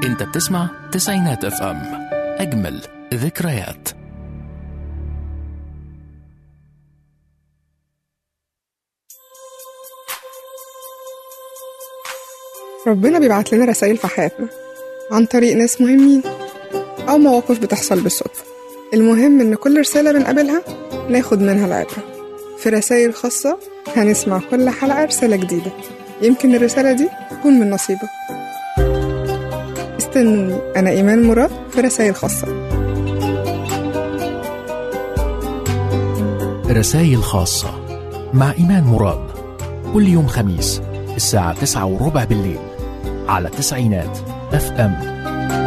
انت بتسمع تسعينات اف ام اجمل ذكريات ربنا بيبعت لنا رسائل في حياتنا عن طريق ناس مهمين أو مواقف بتحصل بالصدفة المهم إن كل رسالة بنقابلها ناخد منها العبرة في رسائل خاصة هنسمع كل حلقة رسالة جديدة يمكن الرسالة دي تكون من نصيبك استنوني أنا إيمان مراد في رسائل خاصة رسائل خاصة مع إيمان مراد كل يوم خميس الساعة تسعة وربع بالليل على تسعينات اف ام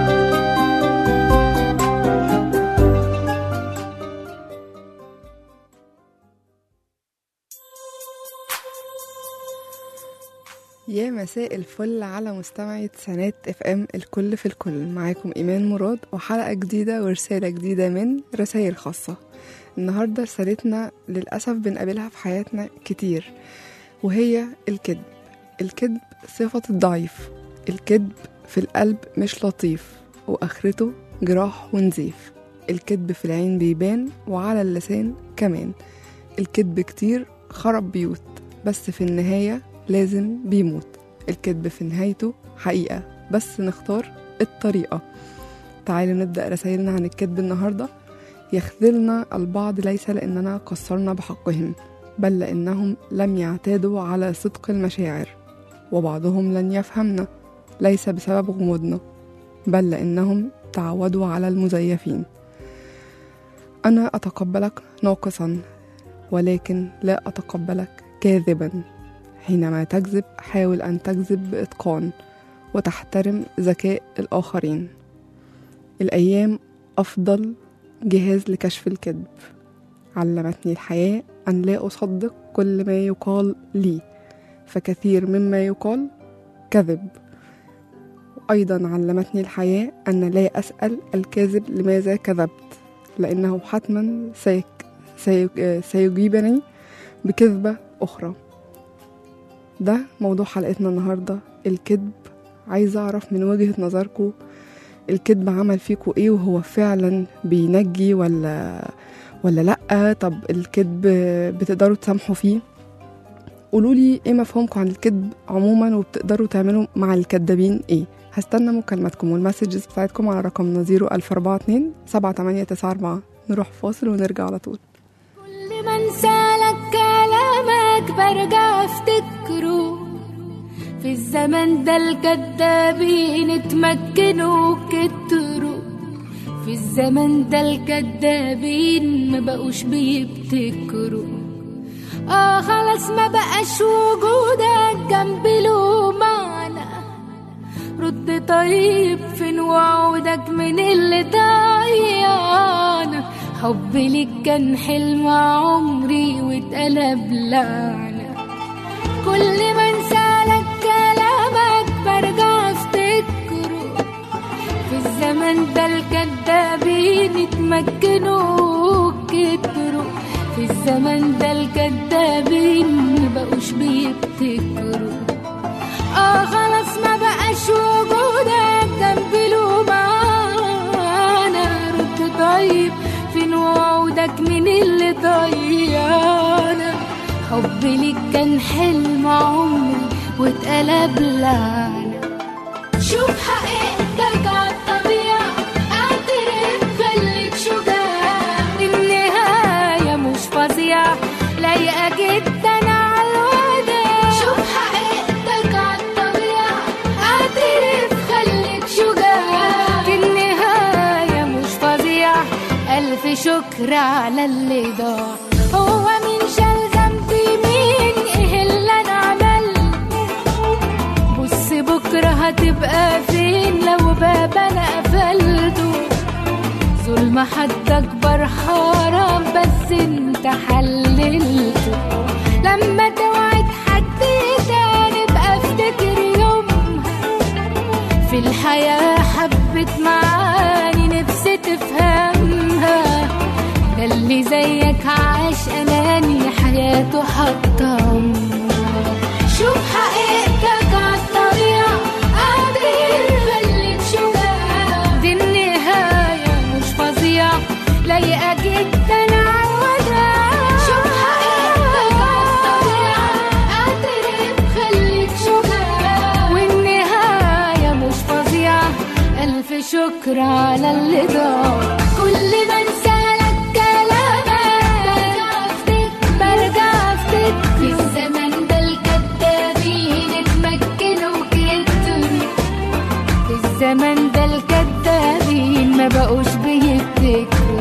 يا مساء الفل على مستمعي تسعينات اف ام الكل في الكل معاكم ايمان مراد وحلقه جديده ورساله جديده من رسائل خاصه النهارده رسالتنا للاسف بنقابلها في حياتنا كتير وهي الكذب الكذب صفه الضعيف الكذب في القلب مش لطيف واخرته جراح ونزيف الكذب في العين بيبان وعلى اللسان كمان الكذب كتير خرب بيوت بس في النهايه لازم بيموت الكذب في نهايته حقيقة بس نختار الطريقة تعالوا نبدأ رسائلنا عن الكذب النهاردة يخذلنا البعض ليس لأننا قصرنا بحقهم بل لأنهم لم يعتادوا على صدق المشاعر وبعضهم لن يفهمنا ليس بسبب غموضنا بل لأنهم تعودوا على المزيفين أنا أتقبلك ناقصا ولكن لا أتقبلك كاذبا حينما تكذب حاول أن تكذب بإتقان وتحترم ذكاء الآخرين الأيام أفضل جهاز لكشف الكذب علمتني الحياة أن لا أصدق كل ما يقال لي فكثير مما يقال كذب وأيضا علمتني الحياة أن لا أسأل الكاذب لماذا كذبت لأنه حتما سيك سيك سيجيبني بكذبة أخرى ده موضوع حلقتنا النهاردة الكذب عايزة أعرف من وجهة نظركم الكذب عمل فيكم إيه وهو فعلا بينجي ولا ولا لأ طب الكذب بتقدروا تسامحوا فيه قولولي ايه مفهومكم عن الكذب عموما وبتقدروا تعملوا مع الكذابين ايه هستنى مكالماتكم والمسجز بتاعتكم على رقمنا 01042 7894 نروح فاصل ونرجع على طول كل ما انسالك كلامك برجع افتكره في الزمن ده الكدابين اتمكنوا كتروا في الزمن ده الكدابين ما بقوش بيبتكروا اه خلاص ما بقاش وجودك جنبي له معنى رد طيب فين وعودك من اللي ضيعنا حبي ليك كان حلم عمري واتقلب لعنة كل ما انسالك كلامك برجع افتكره في الزمن ده الكدابين اتمكنوا كتروا في الزمن ده الكدابين مبقوش بيبتكروا اه خلاص ما بقاش وجودك جنبي له معانا رد طيب فين وعودك من اللي ضيعنا حبي ليك كان حلم عمري واتقلب لعنة شوف حقيقتك عالطبيعة اعترف خليك شجاع النهاية مش فظيعة لايقة جدا عالوداع شوف حقيقتك عالطبيعة اعترف خليك شجاع النهاية مش فظيعة ألف شكر على اللي ضاع هو مين شال ذنبي مين ايه اللي انا عملته بص بكرة هتبقى فين لو باب انا قفلته ظلم حد اكبر حرام بس انت حللته لما توعد حد تاني بقى افتكر يومها في الحياة حبت معاني نفسي تفهمها ده اللي زيك عاش أناني حياته حتى شوف حقيقتك عالطريقة قادر خليك شوف شكر على اللي ضاع كل ما انسى لك كلامك برجع افتكر في الزمن ده الكدابين اتمكنوا كتر في الزمن ده الكدابين ما بقوش بيفتكروا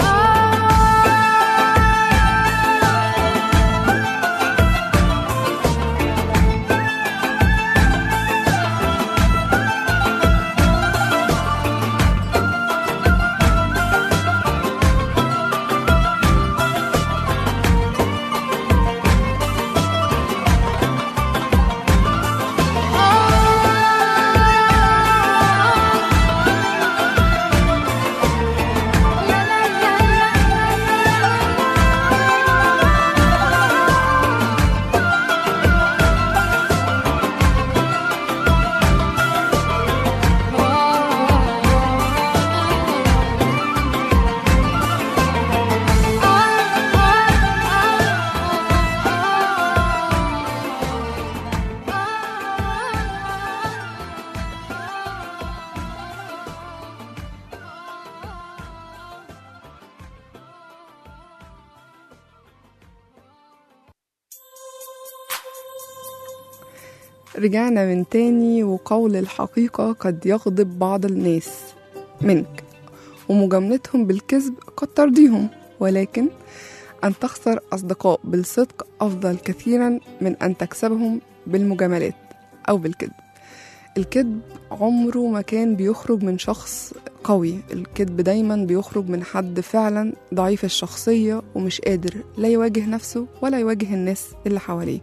رجعنا من تاني وقول الحقيقة قد يغضب بعض الناس منك ومجاملتهم بالكذب قد ترضيهم ولكن أن تخسر أصدقاء بالصدق أفضل كثيرا من أن تكسبهم بالمجاملات أو بالكذب الكذب عمره ما كان بيخرج من شخص قوي الكذب دايما بيخرج من حد فعلا ضعيف الشخصية ومش قادر لا يواجه نفسه ولا يواجه الناس اللي حواليه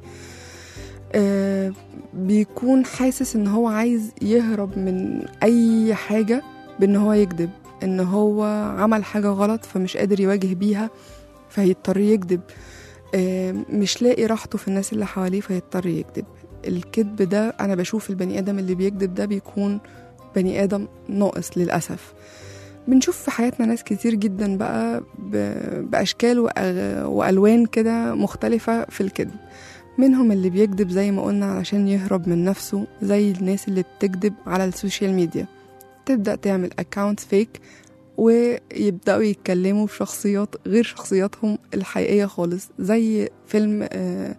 آه بيكون حاسس ان هو عايز يهرب من اي حاجة بان هو يكذب ان هو عمل حاجة غلط فمش قادر يواجه بيها فهيضطر يكذب آه مش لاقي راحته في الناس اللي حواليه فيضطر يكذب الكذب ده انا بشوف البني ادم اللي بيكذب ده بيكون بني ادم ناقص للاسف بنشوف في حياتنا ناس كتير جدا بقى ب- باشكال وأ- والوان كده مختلفه في الكذب منهم اللي بيكذب زي ما قلنا علشان يهرب من نفسه زي الناس اللي بتكذب على السوشيال ميديا تبدأ تعمل اكاونت فيك ويبدأوا يتكلموا في شخصيات غير شخصياتهم الحقيقية خالص زي فيلم آه،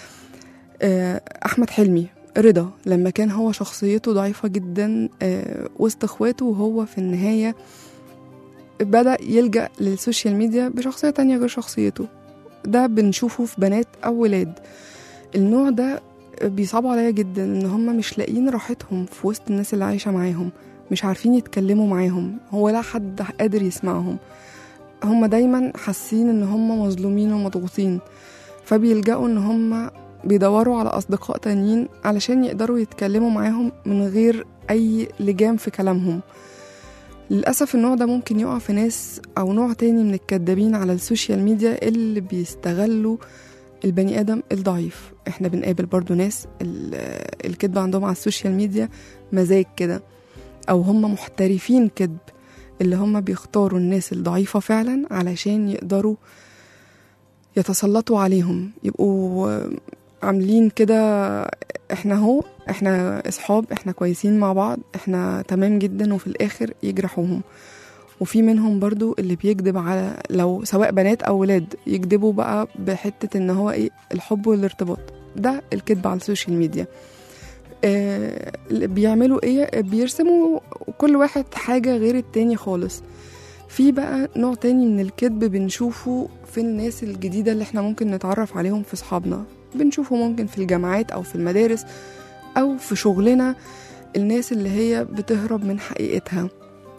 آه، أحمد حلمي رضا لما كان هو شخصيته ضعيفة جدا آه، وسط اخواته وهو في النهاية بدأ يلجأ للسوشيال ميديا بشخصية تانية غير شخصيته ده بنشوفه في بنات أو ولاد النوع ده بيصعبوا عليا جدا ان هم مش لاقيين راحتهم في وسط الناس اللي عايشة معاهم مش عارفين يتكلموا معاهم هو لا حد قادر يسمعهم هم دايما حاسين ان هم مظلومين ومضغوطين فبيلجأوا ان هم بيدوروا على أصدقاء تانيين علشان يقدروا يتكلموا معاهم من غير أي لجام في كلامهم للأسف النوع ده ممكن يقع في ناس أو نوع تاني من الكدابين على السوشيال ميديا اللي بيستغلوا البني آدم الضعيف احنا بنقابل برضو ناس ال- الكذب عندهم على السوشيال ميديا مزاج كده أو هم محترفين كذب اللي هم بيختاروا الناس الضعيفة فعلا علشان يقدروا يتسلطوا عليهم يبقوا عاملين كده احنا هو احنا اصحاب احنا كويسين مع بعض احنا تمام جدا وفي الاخر يجرحوهم وفي منهم برضو اللي بيكذب على لو سواء بنات او ولاد يكذبوا بقى بحتة ان هو ايه الحب والارتباط ده الكذب على السوشيال ميديا آه اللي بيعملوا ايه بيرسموا كل واحد حاجة غير التاني خالص في بقى نوع تاني من الكذب بنشوفه في الناس الجديدة اللي احنا ممكن نتعرف عليهم في صحابنا بنشوفه ممكن في الجامعات أو في المدارس أو في شغلنا الناس اللي هي بتهرب من حقيقتها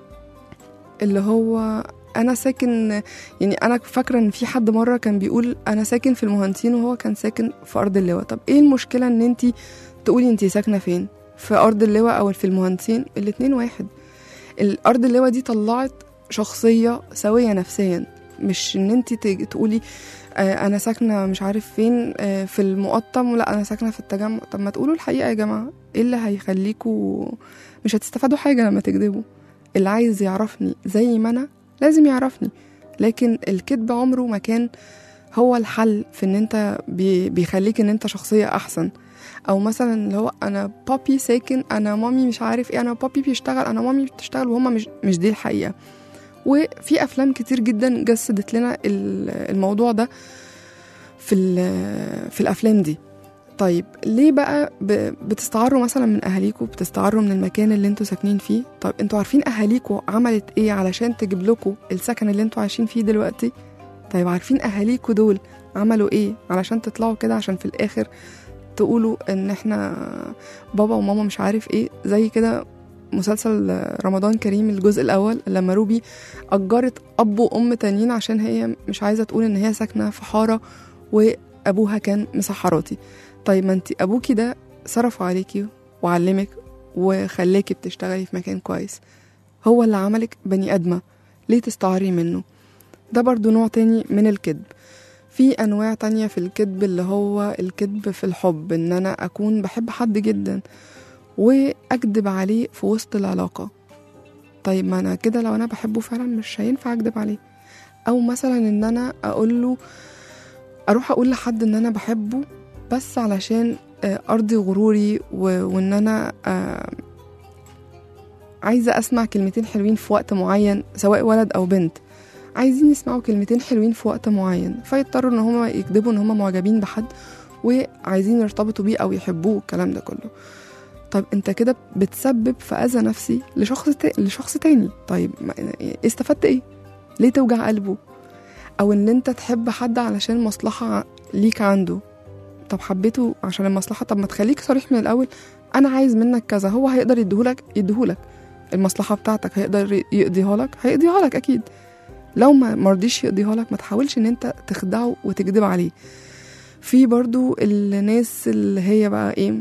اللي هو أنا ساكن يعني أنا فاكرة إن في حد مرة كان بيقول أنا ساكن في المهندسين وهو كان ساكن في أرض اللواء طب إيه المشكلة إن أنتي تقولي أنتي ساكنة فين في أرض اللواء أو في المهندسين الاتنين واحد الأرض اللواء دي طلعت شخصية سوية نفسيا مش ان انت تقولي آه انا ساكنه مش عارف فين آه في المقطم ولا انا ساكنه في التجمع طب ما تقولوا الحقيقه يا جماعه ايه اللي هيخليكوا مش هتستفادوا حاجه لما تكذبوا اللي عايز يعرفني زي ما انا لازم يعرفني لكن الكذب عمره ما كان هو الحل في ان انت بي بيخليك ان انت شخصيه احسن او مثلا اللي هو انا بابي ساكن انا مامي مش عارف ايه انا بابي بيشتغل انا مامي بتشتغل وهما مش مش دي الحقيقه وفي افلام كتير جدا جسدت لنا ال- الموضوع ده في ال- في الافلام دي طيب ليه بقى ب- بتستعروا مثلا من اهاليكوا بتستعروا من المكان اللي انتوا ساكنين فيه طيب انتوا عارفين اهاليكوا عملت ايه علشان تجيب لكم السكن اللي انتوا عايشين فيه دلوقتي طيب عارفين اهاليكوا دول عملوا ايه علشان تطلعوا كده عشان في الاخر تقولوا ان احنا بابا وماما مش عارف ايه زي كده مسلسل رمضان كريم الجزء الاول لما روبي اجرت اب وام تانيين عشان هي مش عايزه تقول ان هي ساكنه في حاره وابوها كان مسحراتي طيب ما انت ابوكي ده صرف عليكي وعلمك وخلاكي بتشتغلي في مكان كويس هو اللي عملك بني ادمه ليه تستعري منه ده برضو نوع تاني من الكذب في انواع تانية في الكذب اللي هو الكذب في الحب ان انا اكون بحب حد جدا واكذب عليه في وسط العلاقه طيب ما انا كده لو انا بحبه فعلا مش هينفع اكذب عليه او مثلا ان انا اقول له اروح اقول لحد ان انا بحبه بس علشان آه، ارضي غروري و- وان انا آه، عايزه اسمع كلمتين حلوين في وقت معين سواء ولد او بنت عايزين يسمعوا كلمتين حلوين في وقت معين فيضطروا ان هما يكذبوا ان هما معجبين بحد وعايزين يرتبطوا بيه او يحبوه الكلام ده كله طيب انت كده بتسبب في اذى نفسي لشخص تا... لشخص تاني طيب ما... استفدت ايه ليه توجع قلبه او ان انت تحب حد علشان مصلحه ليك عنده طب حبيته عشان المصلحه طب ما تخليك صريح من الاول انا عايز منك كذا هو هيقدر يديهولك يديهولك المصلحه بتاعتك هيقدر يقضيها لك هيقضيها لك اكيد لو ما مرضيش يقضيها لك ما تحاولش ان انت تخدعه وتكذب عليه في برضو الناس اللي هي بقى ايه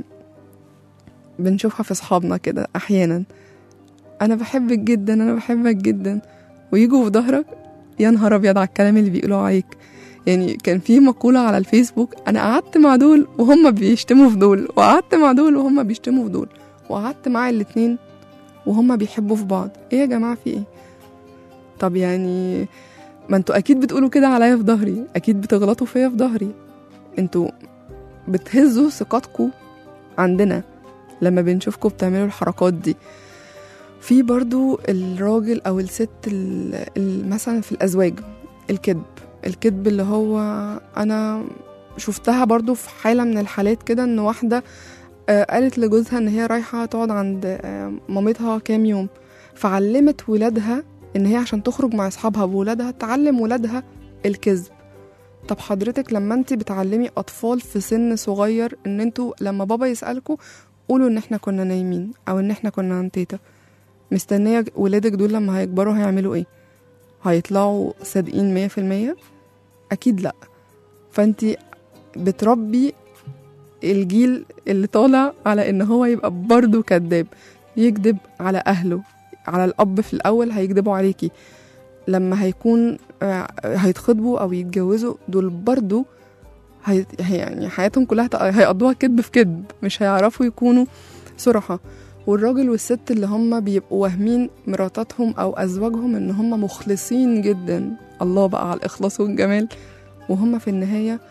بنشوفها في اصحابنا كده احيانا انا بحبك جدا انا بحبك جدا ويجوا في ظهرك يا نهار ابيض على الكلام اللي بيقولوا عليك يعني كان في مقولة على الفيسبوك أنا قعدت مع دول وهم بيشتموا في دول وقعدت مع دول وهم بيشتموا في دول وقعدت مع الاتنين وهم بيحبوا في بعض ايه يا جماعة في ايه طب يعني ما انتوا اكيد بتقولوا كده عليا في ظهري اكيد بتغلطوا فيا في ظهري انتوا بتهزوا ثقتكم عندنا لما بنشوفكم بتعملوا الحركات دي في برضو الراجل او الست ال- ال- مثلا في الازواج الكذب الكذب اللي هو انا شفتها برضو في حالة من الحالات كده ان واحدة آه، قالت لجوزها ان هي رايحة تقعد عند آه، مامتها كام يوم فعلمت ولادها ان هي عشان تخرج مع اصحابها بولادها تعلم ولادها الكذب طب حضرتك لما انت بتعلمي اطفال في سن صغير ان انتوا لما بابا يسالكوا قولوا ان احنا كنا نايمين او ان احنا كنا عند تيتا مستنيه ولادك دول لما هيكبروا هيعملوا ايه هيطلعوا صادقين مية في المية اكيد لا فانت بتربي الجيل اللي طالع على ان هو يبقى برضه كذاب يكذب على اهله على الاب في الاول هيكذبوا عليكي لما هيكون آه، هيتخطبوا او يتجوزوا دول برضه هي هي- يعني حياتهم كلها هت- هيقضوها كذب في كذب مش هيعرفوا يكونوا صراحة والراجل والست اللي هم بيبقوا واهمين مراتاتهم او ازواجهم ان هم مخلصين جدا الله بقى على الاخلاص والجمال وهم في النهاية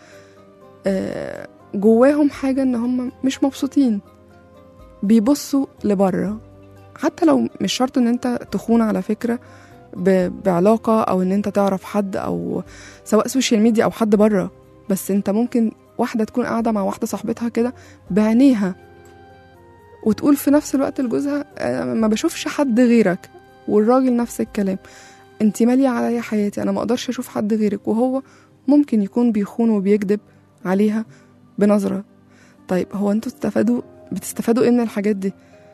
آه، جواهم حاجة ان هم مش مبسوطين بيبصوا لبره حتى لو مش شرط ان انت تخون على فكرة ب- بعلاقة او ان انت تعرف حد او سواء سوشيال ميديا او حد بره بس انت ممكن واحدة تكون قاعدة مع واحدة صاحبتها كده بعينيها وتقول في نفس الوقت لجوزها آه، ما بشوفش حد غيرك والراجل نفس الكلام انت مالية عليا حياتي انا ما اقدرش اشوف حد غيرك وهو ممكن يكون بيخون وبيكذب عليها بنظرة طيب هو انتوا استفادوا بتستفادوا ايه من الحاجات دي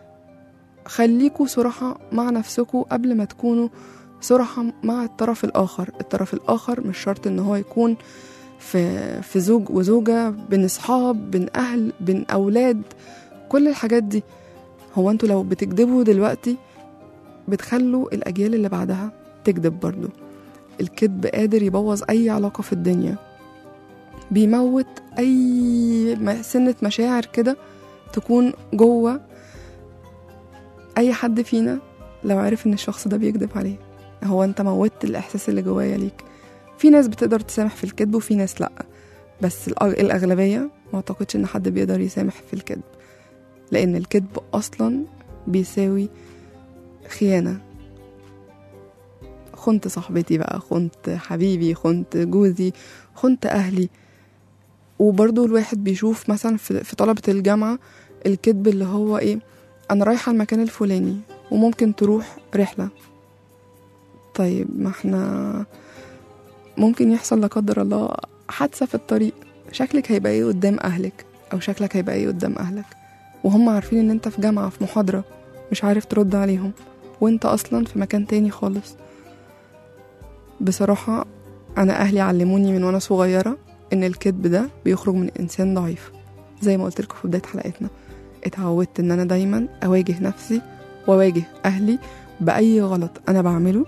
خليكوا صراحة مع نفسكوا قبل ما تكونوا صراحة مع الطرف الآخر الطرف الآخر مش شرط إن هو يكون في, في زوج وزوجة بين أصحاب بين أهل بين أولاد كل الحاجات دي هو انتوا لو بتكذبوا دلوقتي بتخلوا الأجيال اللي بعدها تكذب برضو الكذب قادر يبوظ أي علاقة في الدنيا بيموت أي م- سنة مشاعر كده تكون جوه أي حد فينا لو عرف إن الشخص ده بيكذب عليه هو أنت موتت الإحساس اللي جوايا ليك في ناس بتقدر تسامح في الكذب وفي ناس لأ بس الأغ- الأغلبية ما أعتقدش إن حد بيقدر يسامح في الكذب لأن الكذب أصلا بيساوي خيانة خنت صاحبتي بقى خنت حبيبي خنت جوزي خنت أهلي وبرضو الواحد بيشوف مثلا في في طلبة الجامعة الكذب اللي هو إيه أنا رايحة المكان الفلاني وممكن تروح رحلة طيب ما احنا ممكن يحصل لا قدر الله حادثة في الطريق شكلك هيبقى ايه قدام أهلك أو شكلك هيبقى ايه قدام أهلك وهم عارفين ان انت في جامعة في محاضرة مش عارف ترد عليهم وانت أصلا في مكان تاني خالص بصراحة أنا أهلي علموني من وأنا صغيرة إن الكذب ده بيخرج من إنسان ضعيف زي ما قلت لكم في بداية حلقتنا اتعودت إن أنا دايما أواجه نفسي وأواجه أهلي بأي غلط أنا بعمله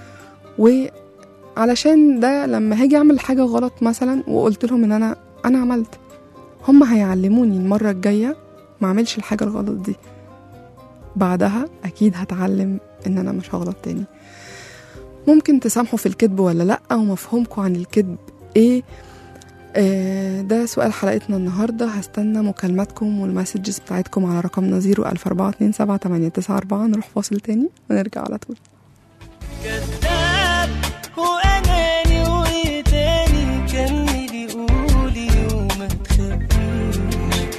وعلشان ده لما هاجي أعمل حاجة غلط مثلا وقلت لهم إن أنا أنا عملت هم هيعلموني المرة الجاية ما أعملش الحاجة الغلط دي بعدها أكيد هتعلم إن أنا مش هغلط تاني ممكن تسامحوا في الكذب ولا لأ ومفهومكم عن الكذب إيه آه، ده سؤال حلقتنا النهاردة هستنى مكالماتكم والمسجز بتاعتكم على رقمنا 014278994 نروح فاصل تاني ونرجع على طول كذاب واناني وايه تاني كملي قولي وما تخبيش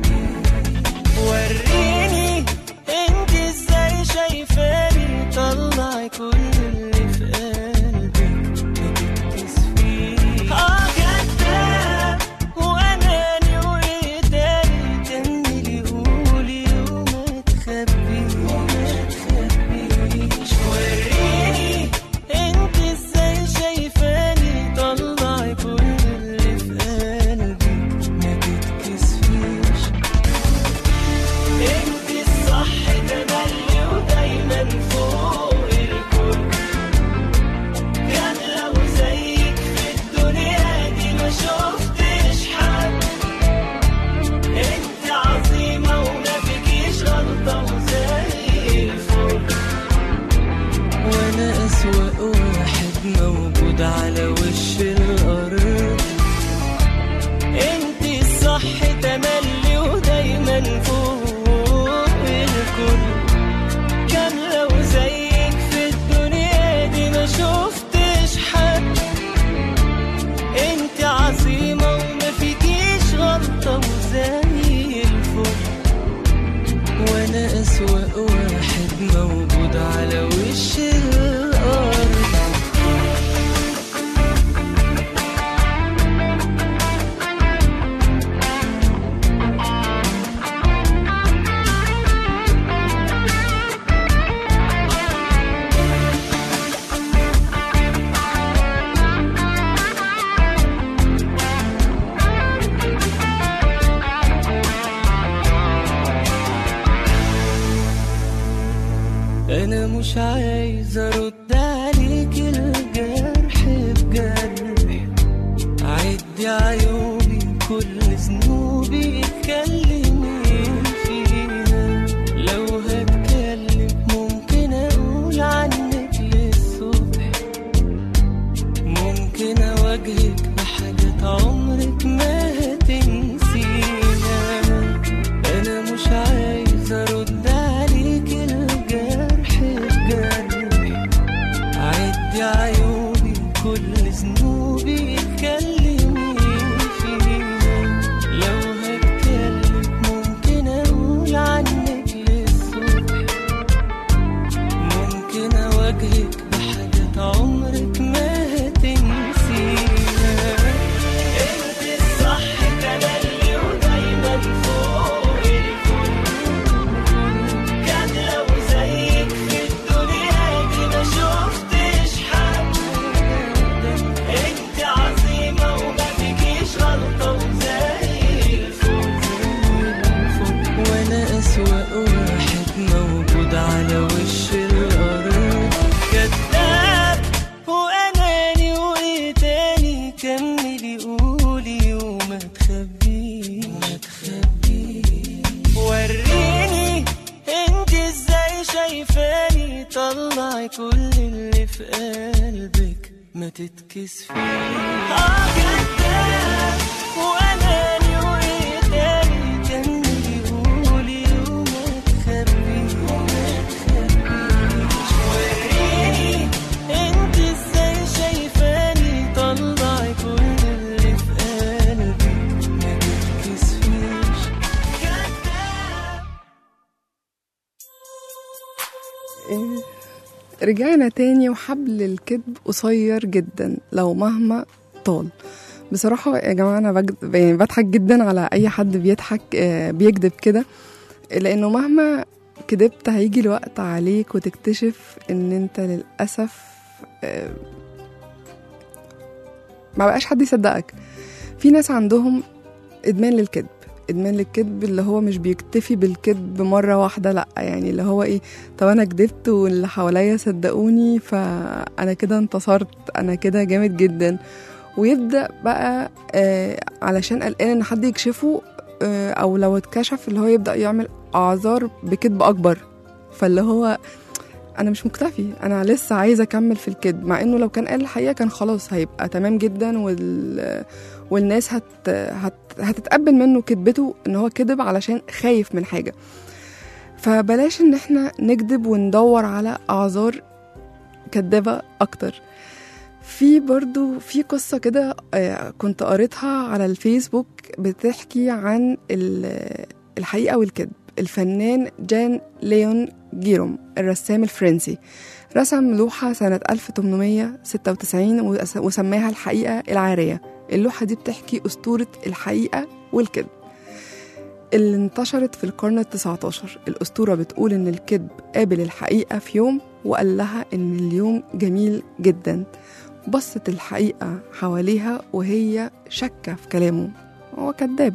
وريني انت ازاي شايفاني طلعي كل اللي في قلبك ما تتكسفيش اه كذاب واناني وايه تاني كملي قولي وما تخبيش وما تخبيش وريني انت ازاي شايفاني طلعي كل اللي في قلبي ما تتكسفيش انت الصح تملي ودايما فوق الكل كان لو زيك في الدنيا دي ما شفتش حد انت عظيمة وما فيكيش غلطة وزي الفل وانا اسوأ واحد موجود على وش الارض انت الصح تملي ودايما فوق الكل كان لو زيك في الدنيا دي ما شفتش حد انت عظيمة وما فيكيش غلطة وزي الفل وانا اسوأ واحد موجود على وش الارض انا مش عايز ارد عليك الجرح بجرح عدي عيوبي كل ذنوبي اتكلمي فيها لو هتكلم ممكن اقول عنك للصبح ممكن اواجهك بحاجات عمرك ما هتنسيها انا مش عايز ارد عليك الجرح بجرح عدي عيوبي كل ذنوبي اتكلمي فيها لو هتكلم ممكن اقول عنك للصبح ممكن اواجهك بحاجات عمرك ما هتنسيها انت الصح تملي ودايما فوق الكل كان لو زيك في الدنيا دي ما شفتش حد انت عظيمة وما فيكيش غلطة وزي الفل وانا اسوأ واحد موجود على وش الارض كذاب واناني وايه تاني كملي قولي وما تخبيش ما تخبيش وريني انت ازاي شايفاني طلعي كل اللي في قلبك ما تتكسفيش اه كداب واناني وايه تاني كان بيقولي وما تخبيش وما تخبيش وريني انت ازاي شايفاني طلعي كل اللي في قلبي ما تتكسفيش كداب إيه، رجعنا تاني وحبل الكذب قصير جدا لو مهما طال بصراحة يا جماعة أنا بجد يعني بضحك جدا على أي حد بيضحك آه، بيكذب كده لأنه مهما كدبت هيجي الوقت عليك وتكتشف إن أنت للأسف آه، ما بقاش حد يصدقك في ناس عندهم إدمان للكذب إدمان للكذب اللي هو مش بيكتفي بالكذب مرة واحدة لأ يعني اللي هو إيه طب انا كدبت واللي حواليا صدقوني فانا كده انتصرت انا كده جامد جدا ويبدا بقى آه علشان قلقان ان حد يكشفه آه او لو اتكشف اللي هو يبدا يعمل اعذار بكذب اكبر فاللي هو انا مش مكتفي انا لسه عايزه اكمل في الكذب مع انه لو كان قال الحقيقه كان خلاص هيبقى تمام جدا وال والناس هت... هت... هتتقبل منه كذبته ان هو كذب علشان خايف من حاجه فبلاش ان احنا نكذب وندور على اعذار كدابة اكتر في برضو في قصة كده آه، كنت قريتها على الفيسبوك بتحكي عن ال- الحقيقة والكذب الفنان جان ليون جيروم الرسام الفرنسي رسم لوحة سنة 1896 وس- وسماها الحقيقة العارية اللوحة دي بتحكي أسطورة الحقيقة والكذب اللي انتشرت في القرن التسعة عشر الأسطورة بتقول إن الكذب قابل الحقيقة في يوم وقال لها إن اليوم جميل جدا بصت الحقيقة حواليها وهي شاكة في كلامه هو كذاب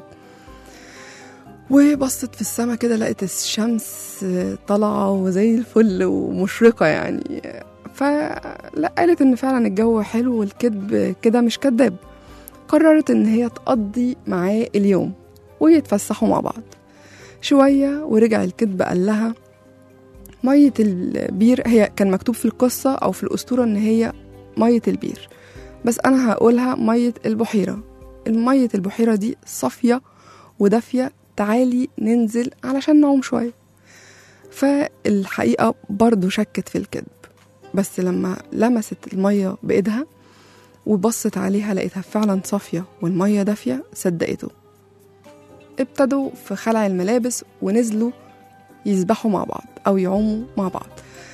وبصت في السما كده لقت الشمس طالعة وزي الفل ومشرقة يعني فلا قالت إن فعلا الجو حلو والكذب كده مش كذاب قررت إن هي تقضي معاه اليوم ويتفسحوا مع بعض شوية ورجع الكذب قال لها مية البير هي كان مكتوب في القصة أو في الأسطورة إن هي مية البير بس أنا هقولها مية البحيرة المية البحيرة دي صافية ودافية تعالي ننزل علشان نعوم شوية فالحقيقة برضو شكت في الكذب بس لما لمست المية بإيدها وبصت عليها لقيتها فعلا صافية والمية دافية صدقته ابتدوا في خلع الملابس ونزلوا يسبحوا مع بعض أو يعوموا مع بعض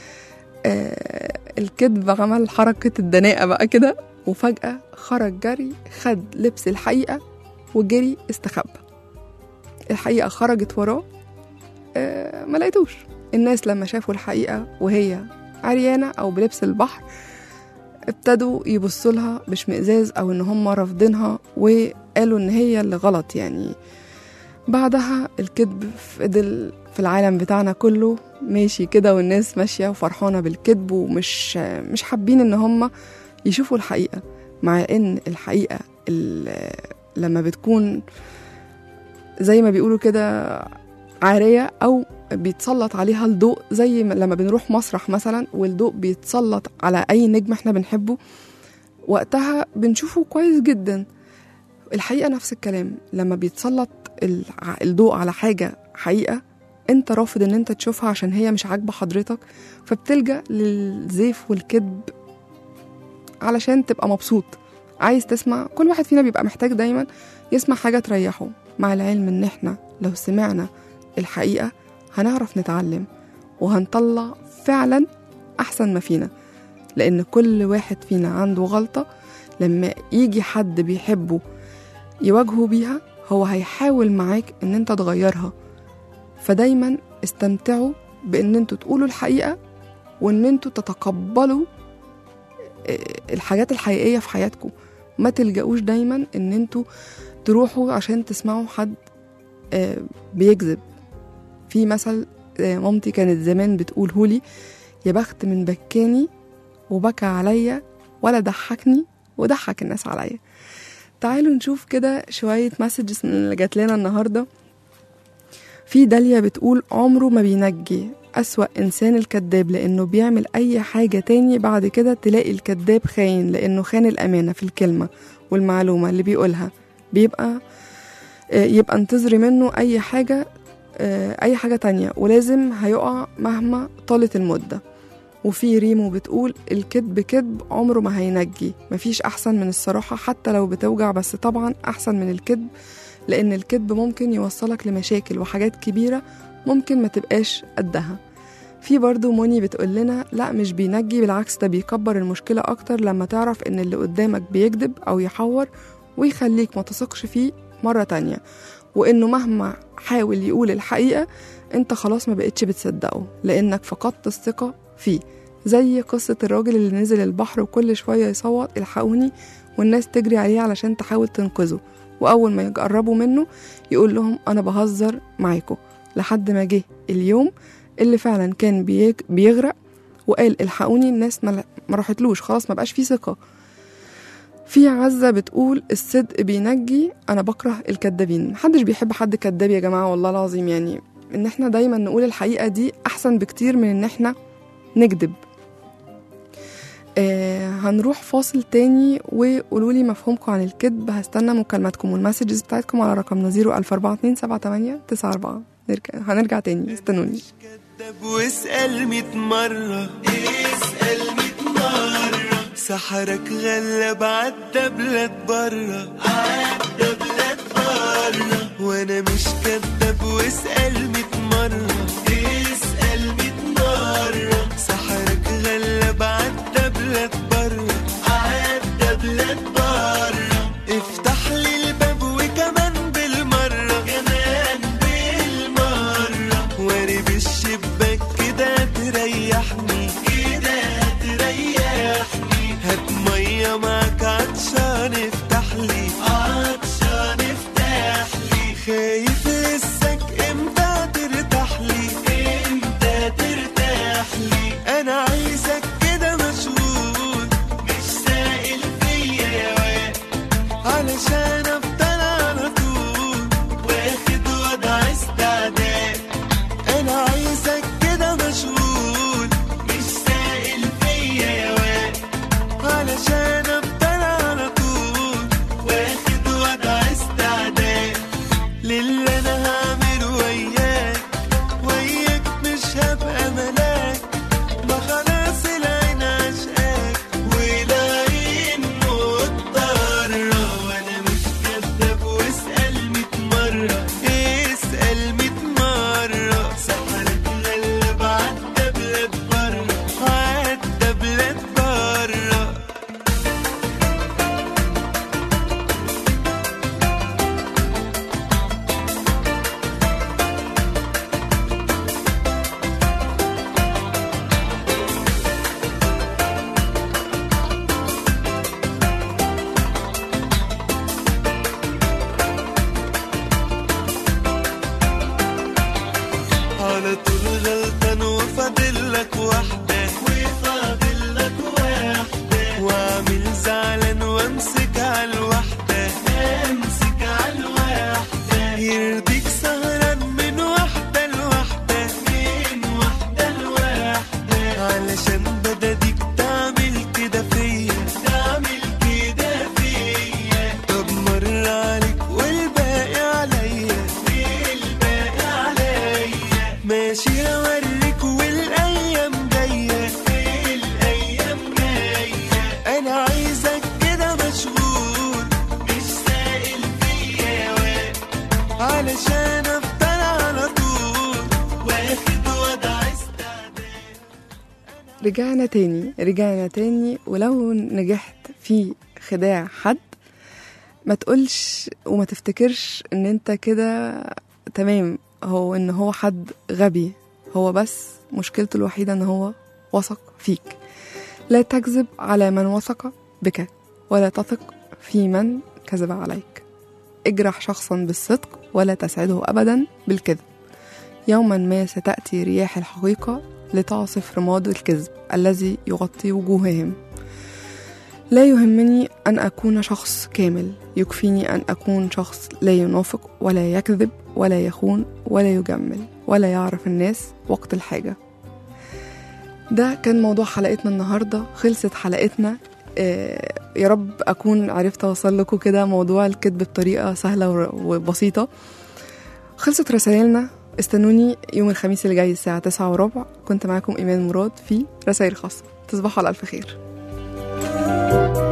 آه الكذب عمل حركة الدناءة بقى كده وفجأة خرج جري خد لبس الحقيقة وجري استخبى الحقيقة خرجت وراه آه ما لقيتوش الناس لما شافوا الحقيقة وهي عريانة أو بلبس البحر ابتدوا يبصوا لها باشمئزاز أو إن هم رافضينها وقالوا إن هي اللي غلط يعني بعدها الكذب فضل في العالم بتاعنا كله ماشي كده والناس ماشية وفرحانة بالكذب ومش مش حابين إن هم يشوفوا الحقيقة مع إن الحقيقة ال- لما بتكون زي ما بيقولوا كده عارية أو بيتسلط عليها الضوء زي ما- لما بنروح مسرح مثلا والضوء بيتسلط على أي نجم احنا بنحبه وقتها بنشوفه كويس جدا الحقيقة نفس الكلام لما بيتسلط الع- الضوء على حاجة حقيقة انت رافض ان انت تشوفها عشان هي مش عاجبة حضرتك فبتلجأ للزيف والكذب علشان تبقى مبسوط عايز تسمع كل واحد فينا بيبقى محتاج دايما يسمع حاجة تريحه مع العلم ان احنا لو سمعنا الحقيقة هنعرف نتعلم وهنطلع فعلا احسن ما فينا لان كل واحد فينا عنده غلطة لما يجي حد بيحبه يواجهه بيها هو هيحاول معاك ان انت تغيرها فدايما استمتعوا بان انتوا تقولوا الحقيقة وان انتوا تتقبلوا آه، الحاجات الحقيقية في حياتكم ما تلجأوش دايما ان انتوا تروحوا عشان تسمعوا حد آه، بيكذب في مثل آه، مامتي كانت زمان بتقوله لي يا بخت من بكاني وبكى عليا ولا ضحكني وضحك الناس عليا تعالوا نشوف كده شوية مسجز من اللي جات لنا النهاردة في داليا بتقول عمره ما بينجي أسوأ إنسان الكذاب لأنه بيعمل أي حاجة تاني بعد كده تلاقي الكذاب خاين لأنه خان الأمانة في الكلمة والمعلومة اللي بيقولها بيبقى آه، يبقى انتظري منه أي حاجة آه، أي حاجة تانية ولازم هيقع مهما طالت المدة وفي ريمو بتقول الكذب كذب عمره ما هينجي مفيش أحسن من الصراحة حتى لو بتوجع بس طبعا أحسن من الكذب لأن الكذب ممكن يوصلك لمشاكل وحاجات كبيرة ممكن ما تبقاش قدها في برضو موني بتقول لنا لا مش بينجي بالعكس ده بيكبر المشكلة أكتر لما تعرف إن اللي قدامك بيكذب أو يحور ويخليك ما تثقش فيه مرة تانية وإنه مهما حاول يقول الحقيقة أنت خلاص ما بقتش بتصدقه لأنك فقدت الثقة فيه زي قصة الراجل اللي نزل البحر وكل شوية يصوت الحقوني والناس تجري عليه علشان تحاول تنقذه وأول ما يقربوا منه يقول لهم أنا بهزر معاكم لحد ما جه اليوم اللي فعلا كان بيج- بيغرق وقال الحقوني الناس ما ما راحتلوش خلاص ما بقاش فيه ثقة في عزة بتقول الصدق بينجي أنا بكره الكدابين محدش بيحب حد كداب يا جماعة والله العظيم يعني إن احنا دايما نقول الحقيقة دي أحسن بكتير من إن احنا نكذب آه هنروح فاصل تاني وقولوا لي مفهومكم عن الكذب هستنى مكالماتكم والمسجز بتاعتكم على رقمنا 01427 نرجع هنرجع تاني استنوني كداب واسأل ميت مرة اسأل ميت مرة سحرك غلب عدى بلاد برا عدى بلاد برا وانا مش كداب واسأل ميت مرة اسأل ميت مرة سحرك غلب عدى بلاد برا عدى بلاد برا افتح لي الباب وكمان بالمرة كمان بالمرة واري بالشباك كده تريحني كده تريحني هات مية معاك عطشان افتح لي عطشان افتح لي خايف لسك امتى ترتاح لي امتى ترتاح لي انا عايزك كده مشغول مش سائل فيا يا واد علشان افضل على طول واخد وضع استعداد انا عايزك كده مشغول مش سائل فيا يا واد علشان افضل على طول واخد وضع استعداد للي انا هعمله وياك وياك مش هبقى ملاك ما خلاص العين عشقاك والعين مضطرة وانا مش كداب واسأل ميت مرة اسأل ميت مرة سحرك غلب عدى بلاد برا عدى بلاد برا على طول غلطان وفاضل لك واحدة وفاضل لك واحدة واعمل زعلان وامسك على الواحدة امسك على الواحدة يرضيك سهران من واحدة لواحدة من واحدة لواحدة علشان بداديك تعمل كده فيا تعمل كده فيا طب مر عليك والباقي عليا والباقي عليا ماشي هوريك والايام جايه الايام جايه انا عايزك كده مشغول مش سائل فيا يا واد علشان افضل على طول واخد وضع استعداد رجعنا تاني رجعنا تاني ولو نجحت في خداع حد ما تقولش وما تفتكرش ان انت كده تمام هو ان هو حد غبي هو بس مشكلته الوحيدة ان هو وثق فيك لا تكذب على من وثق بك ولا تثق في من كذب عليك اجرح شخصا بالصدق ولا تسعده ابدا بالكذب يوما ما ستأتي رياح الحقيقة لتعصف رماد الكذب الذي يغطي وجوههم لا يهمني أن أكون شخص كامل يكفيني أن أكون شخص لا ينافق ولا يكذب ولا يخون ولا يجمل ولا يعرف الناس وقت الحاجة ده كان موضوع حلقتنا النهاردة خلصت حلقتنا آه، يا رب أكون عرفت أوصل لكم كده موضوع الكذب بطريقة سهلة ور- وبسيطة خلصت رسائلنا استنوني يوم الخميس اللي جاي الساعة تسعة وربع كنت معاكم إيمان مراد في رسائل خاصة تصبحوا على ألف خير